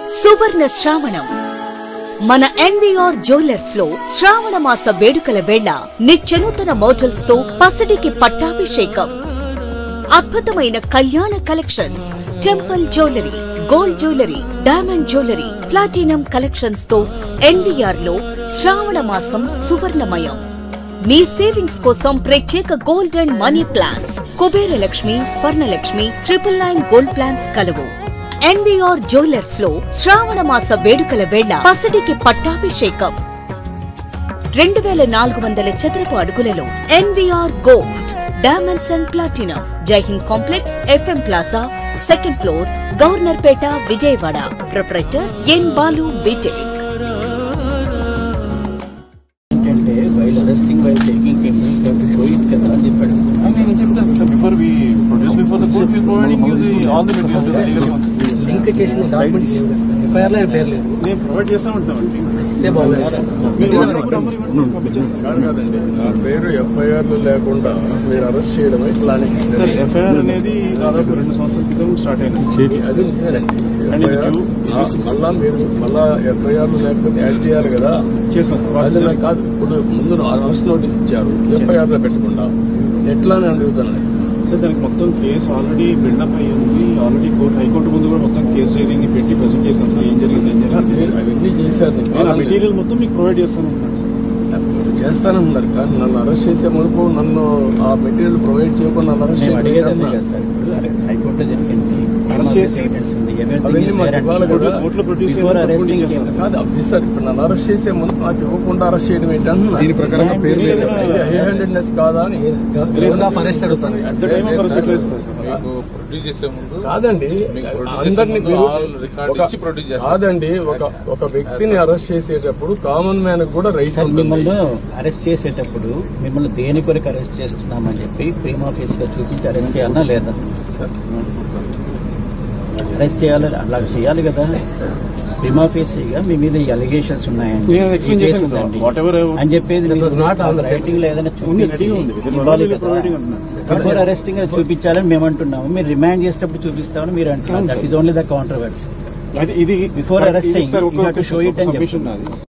సువర్ణ శ్రావణం మన NVR jewellers లో శ్రావణ మాస వేడుకల వేళ నిత్యనూతన మోడల్స్ తో పసిడికి పట్టాభిషేకం అద్భుతమైన కళ్యాణ collections temple jewellery gold jewellery diamond jewellery platinum collections తో ఎన్వీఆర్ లో శ్రావణ మాసం సువర్ణమయం మీ సేవింగ్స్ కోసం ప్రత్యేక gold and money plans Kubera Lakshmi Swarnalakshmi triple nine gold plans కలవు ఎన్వీఆర్ జ్యువెలర్స్ లో శ్రావణ మాస వేడుకల వేళ పసిడికి పట్టాభిషేకం రెండు వేల నాలుగు వందల చదరపు అడుగులలో NVR gold diamonds and platinum Jai Hind complex FM plaza second floor Governorpet Vijayawada proprietor N Balu B Tech ఏంటంటే while arresting while taking to show it కదా అని చెప్పాడు నేను చెప్తాను sir before we produce before the court we providing you the all the material link చేసిన documents FIR లో పేరు లేదు నేను ప్రొవైడ్ చేస్తా ఉంటామండి ఇస్తే బాగుంది మీరు WhatsApp కూడా అమ్మని ఇవ్వండి, పంపించేస్తాను. కాదు కాదండి నా పేరు ఎఫ్ఐఆర్ లేకుండా మీరు అరెస్ట్ చేయడమే ప్లానింగ్ సార్ ఎఫ్ఐఆర్ అనేది దాదాపు రెండు సంవత్సరాల క్రితం స్టార్ట్ అయింది అది నిజమేనండి And ఇది FIR you- ఆ, మళ్ళా మీరు మళ్ళా ఎఫ్ఐఆర్ లేకపోతే యాడ్ చేయాలి కదా చేస్తాం సార్ అది ప్రాసెస్ నాకు కాదు ఇప్పుడు ముందు అరెస్ట్ నోటీస్ ఇచ్చారు ఎఫ్ఐఆర్ లో పెట్టకుండా ఎట్లా అని అడుగుతానండి సార్ దానికి మొత్తం కేసు ఆల్రెడీ బిల్డప్ అయ్యి ఉంది ఆల్రెడీ కోర్టు హైకోర్టు ముందు కూడా మొత్తం కేసు రైడింగ్ పెట్టి ప్రజెంట్ చేశాను సార్ ఏం జరిగింది ఏం జరిగింది మీరు అవన్నీ చేశారు నేను నేను ఆ కాదనలేదు. మెటీరియల్ మొత్తం మీకు ప్రొవైడ్ చేస్తాను అంటున్నాను సార్ మీరు చేస్తానన్నారు కానీ నన్ను అరెస్ట్ చేసే మునుపు నన్ను ఆ మెటీరియల్ ప్రొవైడ్ చేయకుండా నన్ను అరెస్ట్ మేము అడిగేది అదే చేయకుండా కదా సార్ ఇప్పుడు అరే, హైకోర్టులో జరిగింది అరెస్ట్ చేసి- అవన్నీ మాకు ఇవ్వాలి కదా. కోర్టులో ప్రొడ్యూస్ బిఫోర్ చేయాలి, అరెస్టింగ్ చేస్తాం సార్. కాదు అది సార్ ఇప్పుడు నన్ను అరెస్ట్ చేసే ముందు నాకు ఇవ్వకుండా అరెస్ట్ చేయడం ఏంటి అంటున్నా దీని ప్రకారంగా పేరు లేదు హై హ్యాండెడ్నెస్ కాదా అని ఆఫ్ అరెస్ట్ అడుగుతాను At the time of arrest ఎట్లా ఇస్తారు సార్? మీకు ప్రొడ్యూస్ చేసే ముందు కాదండి మీకు ప్రొడ్యూస్ అందరినీ చేసే ముందు మీరు ఆల్ రికార్డ్ ఒక- ఇచ్చి ప్రొడ్యూస్ చేస్తారు కాదండి ఒక ఒక వ్యక్తిని అరెస్ట్ చేసేటప్పుడు కామన్ మ్యాన్ కూడా రైట్ సార్ ఉంటుంది మిమ్మల్ని అరెస్ట్ చేసేటప్పుడు మిమ్మల్ని దేని కొరకు అరెస్ట్ చేస్తున్నామని చెప్పి ప్రీమ్ ఆఫీస్ లో చూపించి అరెస్ట్ చేయాలన్నా లేదా అరెస్ట్ చేయాలి అలా చేయాలి కదా ప్రీమ్ ఆఫీసీగా మీ మీద ఈ అలిగేషన్స్ ఉన్నాయండి నేను explain ఈ కేసు చేశాను సార్. ఉందండి. Whatever I- అని చెప్పేది That was not on the writing లో ఏదైనా ఉంది, చూపించి ready ఉంది. Within one ఇవ్వాలి week కదా providing అంటున్నాను. బిఫోర్ అరెస్టింగ్ చూపించాలని మేము అంటున్నాము మీరు రిమాండ్ చేసేటప్పుడు చూపిస్తామని మీరు అంటున్నారు that is only the controversy అది ఇది Before ఇది arresting, sir you have to show it and submission నాది